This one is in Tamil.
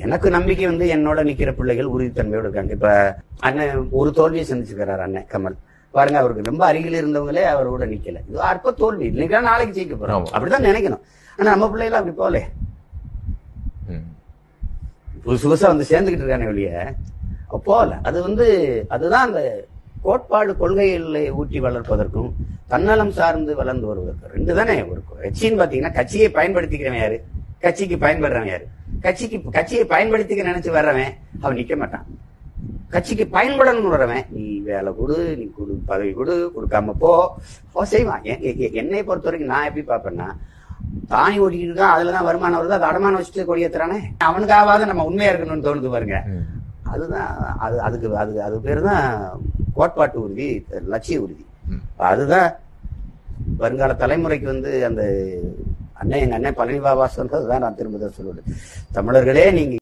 எனக்கு நம்பிக்கை வந்து என்னோட நிக்கிற பிள்ளைகள் உறுதித்தன்மையோட இருக்காங்க இப்ப அண்ணன் ஒரு தோல்வியை சந்திச்சிருக்கிறார் அண்ணன் கமல் பாருங்க அவருக்கு ரொம்ப அருகில் இருந்தவங்களே அவரோட நிக்கல இது அற்ப தோல்வி இல்லைங்களா நாளைக்கு ஜெயிக்க போறோம் ஆமா. அப்படிதான் நினைக்கணும் ஆனா நம்ம பிள்ளைகள் அப்படி போல ம். புதுசு புதுசா வந்து சேர்ந்துகிட்டு இருக்கானே வெளிய போல அது வந்து அதுதான் அந்த கோட்பாடு கொள்கைகளை ஊற்றி வளர்ப்பதற்கும் தன்னலம் சார்ந்து வளர்ந்து வருவதற்கும் ரெண்டு தானே ஒரு கட்சின்னு பாத்தீங்கன்னா கட்சியை பயன்படுத்திக்கிறவன் யாரு கட்சிக்கு பயன்படுறவன் யாரு கட்சிக்கு கட்சியை பயன்படுத்திக்க நினைச்சு வர்றவன் அவன் நிக்க மாட்டான் கட்சிக்கு பயன்படணும்னு வர்றவன் நீ வேலை கொடு நீ கொடு பதவி கொடு கொடுக்காம போ அவன் செய்வான் எ- எ- எ- என்னை பொறுத்த வரைக்கும் நான் எப்படி பார்ப்பேன்னா தானி ஓட்டிக்கிட்டு இருக்கான் அதுலதான் வருமானம் வருது அது அடமானம் வச்சுட்டு கொடியேத்துறானே அவனுக்காவது நம்ம உண்மையா இருக்கணும்னு தோணுது பாருங்க ம். அதுதான் அது அதுக்கு அது அது பேர் தான் கோட்பாட்டு உறுதி லட்சிய உறுதி ம். அதுதான் வருங்கால தலைமுறைக்கு வந்து அந்த அண்ணன் எங்க அண்ணன் பழனி பாபா சொன்னதுதான் நான் திரும்ப சொல்லுவேன் தமிழர்களே நீங்க